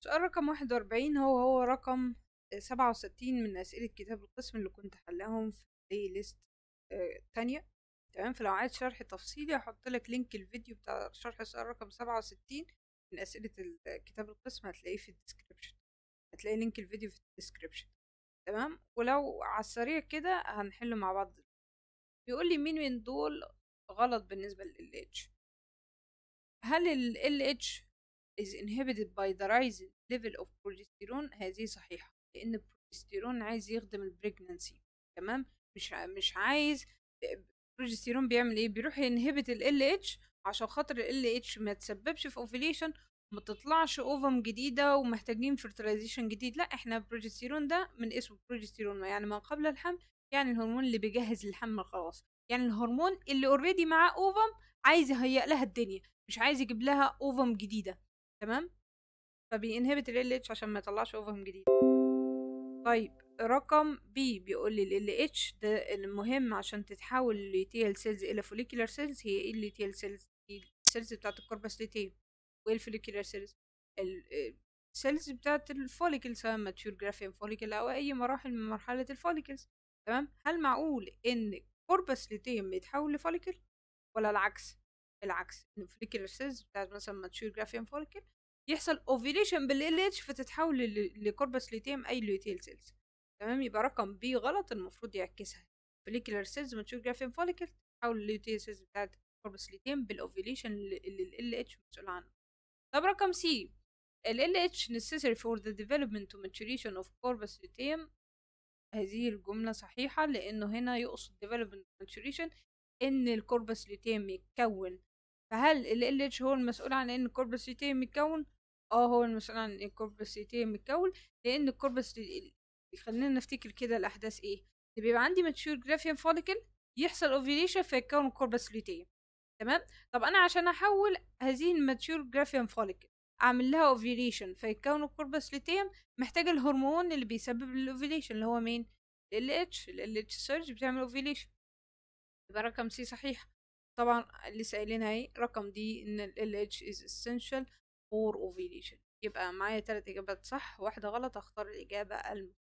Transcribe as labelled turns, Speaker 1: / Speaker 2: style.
Speaker 1: سؤال رقم واحد وأربعين هو هو رقم سبعة وستين من أسئلة كتاب القسم اللي كنت حلاهم في بلاي ليست آه، تانية تمام فلو عايز شرح تفصيلي هحط لك لينك الفيديو بتاع شرح السؤال رقم سبعة وستين من أسئلة ال- كتاب القسم هتلاقيه في الديسكريبشن هتلاقي لينك الفيديو في الديسكريبشن تمام ولو على السريع كده هنحل مع بعض بيقول لي مين من دول غلط بالنسبة لل LH هل ال LH is inhibited by the rising level of progesterone هذه صحيحة لأن البروجستيرون عايز يخدم البريجنانسي تمام مش ع- مش عايز البروجستيرون بيعمل ايه بيروح ينهبت ال LH عشان خاطر ال LH ما تسببش في اوفيليشن ما تطلعش اوفم جديدة ومحتاجين فرتلايزيشن جديد لا احنا البروجستيرون ده من اسمه بروجستيرون يعني ما قبل الحمل يعني الهرمون اللي بيجهز للحمل خلاص يعني الهرمون اللي اوريدي معاه اوفم عايز يهيئ لها الدنيا مش عايز يجيب لها اوفم جديدة تمام فبينهبت ال LH عشان ما يطلعش اوفم جديد طيب رقم بي بيقول لي ال LH ده المهم عشان تتحول ل TL سيلز الى فوليكولار سيلز هي ايه ال TL سيلز السيلز بتاعت الكوربس ليتيم وايه الفوليكولار سيلز السيلز بتاعت الفوليكل سواء ماتيور جرافيان فوليكل او اي مراحل من مرحله الفوليكلز تمام هل معقول ان كوربس ليتيم يتحول لفوليكل ولا العكس العكس ان الفوليكولار سيلز بتاعت مثلا ماتيور جرافيان فوليكل يحصل اوفيليشن بال اتش فتتحول ل- لكوربس ليتيم اي ليوتيل سيلز تمام يبقى رقم بي غلط المفروض يعكسها فوليكولار سيلز ماتيور جرافيان فوليكل تتحول لليوتيل سيلز بتاعت كوربس ليتيم بالاوفيليشن اللي ال اتش مسؤول عنه طب رقم سي ال LH necessary for the development to maturation of corpus luteum هذه الجملة صحيحة لأنه هنا يقصد development maturation إن الكوربس لوتيم يتكون فهل ال LH هو المسؤول عن إن الكوربس لوتيم يتكون؟ اه هو المسؤول عن إن الكوربس لوتيم يتكون لأن الكوربس خلينا نفتكر كده الأحداث إيه بيبقى عندي mature graphian follicle يحصل ovulation فيتكون الكوربس لوتيم تمام طب أنا عشان أحول هذه الماتشور جرافيان فوليكل اعمل لها اوفيليشن فيتكون الكوربس لوتيم محتاج الهرمون اللي بيسبب الاوفيليشن اللي هو مين ال اتش ال اتش سيرج بتعمل اوفيليشن يبقى رقم سي صحيح طبعا لسه قايلينها اهي رقم دي ان ال اتش is essential for ovulation يبقى معايا تلات اجابات صح واحده غلط اختار الاجابه الم